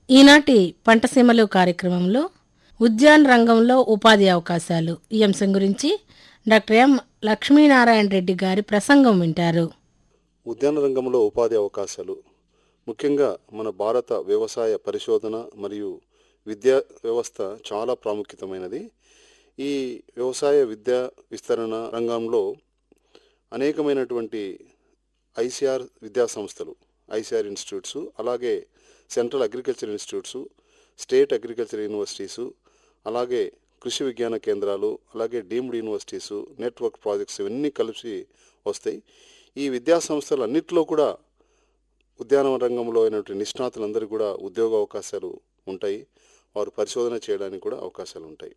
ఈనాటి పంటసీమలు కార్యక్రమంలో ఉద్యాన రంగంలో ఉపాధి అవకాశాలు ఈ అంశం గురించి డాక్టర్ ఎం లక్ష్మీనారాయణ రెడ్డి గారి ప్రసంగం వింటారు ఉద్యాన రంగంలో ఉపాధి అవకాశాలు ముఖ్యంగా మన భారత వ్యవసాయ పరిశోధన మరియు విద్యా వ్యవస్థ చాలా ప్రాముఖ్యతమైనది ఈ వ్యవసాయ విద్యా విస్తరణ రంగంలో అనేకమైనటువంటి ఐసిఆర్ విద్యా సంస్థలు ఐసిఆర్ ఇన్స్టిట్యూట్స్ అలాగే central agriculture institutes state agriculture universities అలాగే కృషి విజ్ఞాన కేంద్రాలు అలాగే డీమ్డ్ యూనివర్సిటీసు నెట్వర్క్ ప్రాజెక్ట్స్ ఇవన్నీ కలిసి వస్తాయి ఈ విద్యా సంస్థలు అన్నింటిలో కూడా ఉద్యానవన రంగంలో అయినటువంటి నిష్ణాతులందరికీ కూడా ఉద్యోగ అవకాశాలు ఉంటాయి వారు పరిశోధన చేయడానికి కూడా అవకాశాలు ఉంటాయి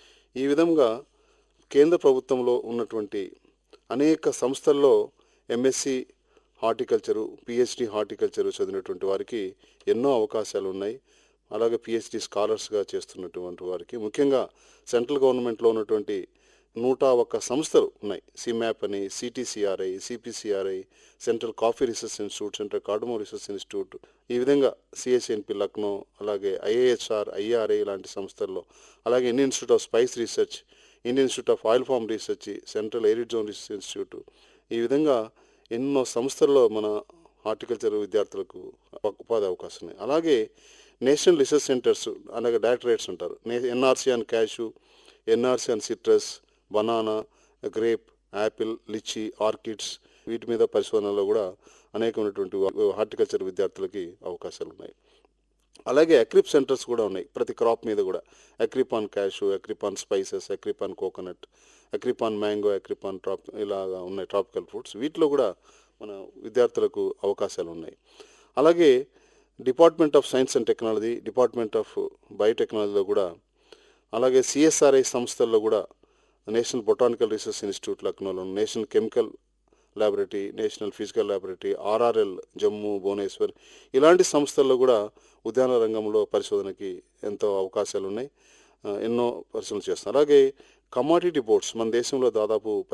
ఈ విధంగా కేంద్ర ప్రభుత్వంలో ఉన్నటువంటి అనేక సంస్థల్లో ఎంఎస్సి హార్టికల్చరు పిహెచ్డి హార్టికల్చరు చదివినటువంటి వారికి ఎన్నో అవకాశాలు ఉన్నాయి అలాగే పిహెచ్డి స్కాలర్స్గా చేస్తున్నటువంటి వారికి ముఖ్యంగా సెంట్రల్ గవర్నమెంట్లో ఉన్నటువంటి నూట ఒక్క సంస్థలు ఉన్నాయి సిమ్యాప్ అని CTCRI CPCRI central coffee research institute central cardamom research institute ఈ విధంగా సిఎస్ఎన్పి లక్నో అలాగే ఐఏహెచ్ఆర్ ఐఆర్ఐ లాంటి సంస్థల్లో అలాగే Indian institute of spice research Indian institute of oil farm research central arid zone research institute ఈ విధంగా ఎన్నో సంస్థల్లో మన హార్టికల్చర్ విద్యార్థులకు ఉపాధి అవకాశం ఉన్నాయి అలాగే నేషనల్ రీసెర్చ్ సెంటర్స్ అలాగే డైరెక్టరేట్స్ ఉంటారు NRC and cashew NRC and citrus banana grape apple litchi orchids వీటి మీద పరిశోధనలో కూడా అనేకమైనటువంటి హార్టికల్చర్ విద్యార్థులకి అవకాశాలు ఉన్నాయి అలాగే అక్రిప్ సెంటర్స్ కూడా ఉన్నాయి ప్రతి క్రాప్ మీద కూడా AICRP on cashew AICRP on spices AICRP on coconut AICRP on mango AICRP on trap ఇలాగా ఉన్నాయి ట్రాపికల్ ఫ్రూట్స్ వీటిలో కూడా మన విద్యార్థులకు అవకాశాలు ఉన్నాయి అలాగే department of science and technology department of బయోటెక్నాలజీలో కూడా అలాగే సిఎస్ఆర్ఐ సంస్థల్లో కూడా నేషనల్ బొటానికల్ రీసెర్చ్ ఇన్స్టిట్యూట్ లక్నోలో national chemical laboratory national physical laboratory RRL Jammu Bhubaneswar ఇలాంటి సంస్థల్లో కూడా ఉద్యాన రంగంలో పరిశోధనకి ఎంతో అవకాశాలు ఉన్నాయి ఆ, ఎన్నో పరిశోధనలు చేస్తున్నారు అలాగే కమాడిటీ బోర్డ్స్ మన దేశంలో దాదాపు